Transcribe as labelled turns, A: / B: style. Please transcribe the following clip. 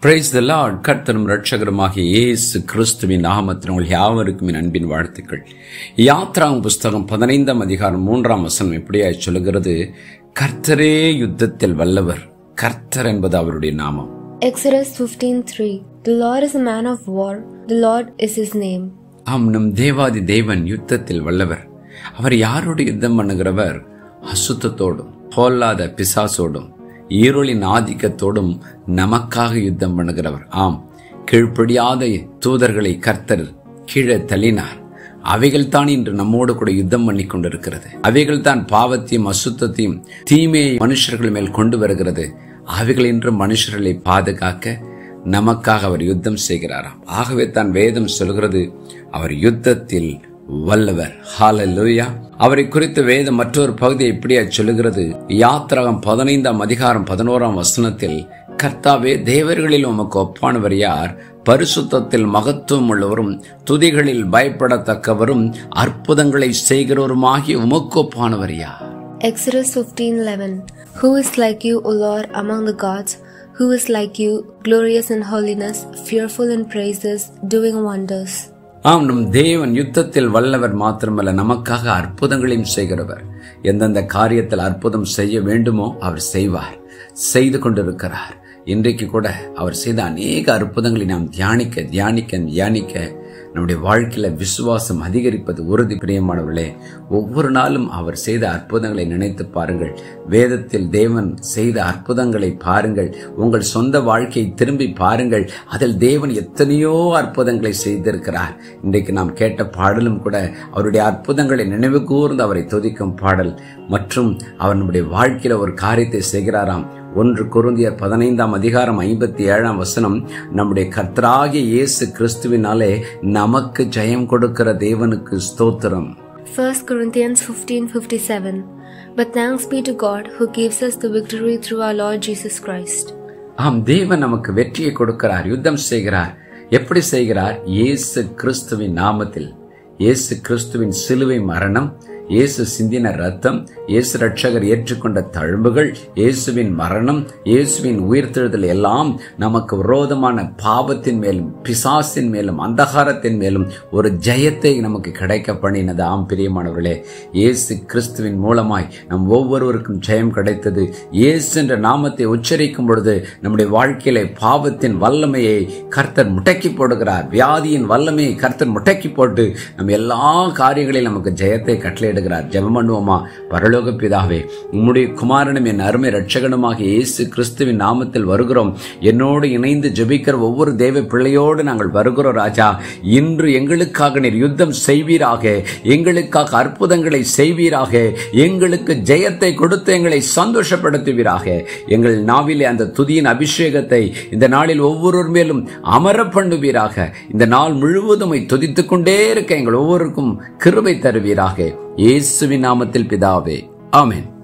A: Praise the Lord கர்த்தரும் ரட்சகருமாகிய இயேசு கிறிஸ்துவின் நாமத்தில் உங்கள் யாவருக்கும் என் அன்பின் வாழ்த்துக்கள் யாத்ராங் புஸ்தகம் பதினைந்தாம் அதிகாரம் மூன்றாம் வசனம் எப்படியாய் சொல்லுகிறது கர்த்தரே யுத்தத்தில் வல்லவர் கர்த்தர் என்பது அவருடைய நாமம்
B: Exodus 15:3 The Lord is a man of war, the Lord is his name.
A: ஆம் நம் தேவாதி தேவன் யுத்தத்தில் வல்லவர் அவர் யாரோடு யுத்தம் பண்ணுகிறவர் அசுத்தத்தோடும் பொல்லாத பிசாசோடும் ஈருளின் ஆதிக்கத்தோடும் நமக்காக யுத்தம் பண்ணுகிறவர் ஆம் கீழ்ப்படியாத தூதர்களை கர்த்தர் கீழே தள்ளினார் அவைகள் தான் இன்று நம்மோடு கூட யுத்தம் பண்ணி கொண்டிருக்கிறது அவைகள் தான் பாவத்தையும் அசுத்தத்தையும் தீமையை மனுஷர்கள் மேல் கொண்டு வருகிறது அவைகள் இன்று மனுஷர்களை பாதுகாக்க நமக்காக அவர் யுத்தம் செய்கிறாராம் ஆகவே தான் வேதம் சொல்கிறது அவர் யுத்தத்தில் வல்லவர் ஹalleluya அவரை குறித்த வேதம் மற்றொரு பகுதியை இப்படியா சொல்லுகிறது யாத்திராகம் பதினைந்தாம் அதிகாரம் பதினோராம் வசனத்தில் கர்த்தாவே தேவர்களில் உமக்கு ஒப்பானவர் யார் பரிசுத்தத்தில் மகத்துவம் உள்ளவரும் துதிகளில் பயப்படத்தக்கவரும் அற்புதங்களை செய்கிறவருமாகிய உமக்கு ஒப்பானவர் யார்
B: Exodus 15:11 Who is like you, O Lord, among the gods? Who is like you, glorious in holiness, fearful in praises, doing wonders?
A: ஆம் நம் தேவன் யுத்தத்தில் வல்லவர் மாத்திரமல்ல நமக்காக அற்புதங்களையும் செய்கிறவர் எந்தெந்த காரியத்தில் அற்புதம் செய்ய வேண்டுமோ அவர் செய்வார் செய்து கொண்டிருக்கிறார் இன்றைக்கு கூட அவர் செய்த அநேக அற்புதங்களை நாம் தியானிக்க தியானிக்க தியானிக்க நம்முடைய வாழ்க்கையில விசுவாசம் அதிகரிப்பது உறுதி பிரியமானவர்களே ஒவ்வொரு நாளும் அவர் செய்த அற்புதங்களை நினைத்து பாருங்கள் வேதத்தில் தேவன் செய்த அற்புதங்களை பாருங்கள் உங்கள் சொந்த வாழ்க்கையை திரும்பி பாருங்கள் அதில் தேவன் எத்தனையோ அற்புதங்களை செய்திருக்கிறார் இன்றைக்கு நாம் கேட்ட பாடலும் கூட அவருடைய அற்புதங்களை நினைவு கூர்ந்து அவரை துதிக்கும் பாடல் மற்றும் அவர் நம்முடைய வாழ்க்கையில ஒரு காரியத்தை செய்கிறாராம் ஒன்று குருந்தியர் பதினைந்தாம் அதிகாரம் ஐம்பத்தி ஏழாம் வசனம் நம்முடைய கர்த்தராகிய இயேசு கிறிஸ்துவினாலே நமக்கு ஜெயம் கொடுக்கிற தேவனுக்கு ஸ்தோத்திரம்
B: 1 Corinthians 15:57 But thanks be to God who gives us the victory through our Lord Jesus Christ.
A: ஆம் தேவன் நமக்கு வெற்றியை கொடுக்கிறார் யுத்தம் செய்கிறார் எப்படி செய்கிறார் இயேசு கிறிஸ்துவின் நாமத்தில் இயேசு கிறிஸ்துவின் சிலுவை மரணம் இயேசு சிந்தின ரத்தம் இயேசு ரட்சகர் ஏற்றுக்கொண்ட தழும்புகள் இயேசுவின் மரணம் இயேசுவின் உயிர்த்தெழுதல் எல்லாம் நமக்கு விரோதமான பாவத்தின் மேலும் பிசாசின் மேலும் அந்தகாரத்தின் மேலும் ஒரு ஜெயத்தை நமக்கு கிடைக்க பண்ணினது ஆம் பிரியமானவர்களே இயேசு கிறிஸ்துவின் மூலமாய் நம் ஒவ்வொருவருக்கும் ஜெயம் கிடைத்தது இயேசு என்ற நாமத்தை உச்சரிக்கும் பொழுது நம்முடைய வாழ்க்கையில பாவத்தின் வல்லமையை கர்த்தர் முடக்கி போடுகிறார் வியாதியின் வல்லமையை கர்த்தர் முடக்கி போட்டு நம்ம எல்லா காரியங்களிலும் நமக்கு ஜெயத்தை கட்டளை இடுகிறார் ஜெபம் பண்ணுவோமா பரலோக பிதாவே உம்முடைய குமாரனும் என் அருமை ரட்சகனுமாக இயேசு கிறிஸ்துவின் நாமத்தில் வருகிறோம் என்னோடு இணைந்து ஜெபிக்கிற ஒவ்வொரு தேவ பிள்ளையோடு நாங்கள் வருகிறோம் ராஜா இன்று எங்களுக்காக நீர் யுத்தம் செய்வீராக எங்களுக்காக அற்புதங்களை செய்வீராக எங்களுக்கு ஜெயத்தை கொடுத்து எங்களை சந்தோஷப்படுத்துவீராக எங்கள் நாவிலே அந்த துதியின் அபிஷேகத்தை இந்த நாளில் ஒவ்வொருவர் மேலும் அமர பண்ணுவீராக இந்த நாள் முழுவதும் துதித்துக் கொண்டே இருக்க எங்கள் ஒவ்வொருக்கும் கிருபை தருவீராக இயேசுவின் நாமத்தில் பிதாவே ஆமென்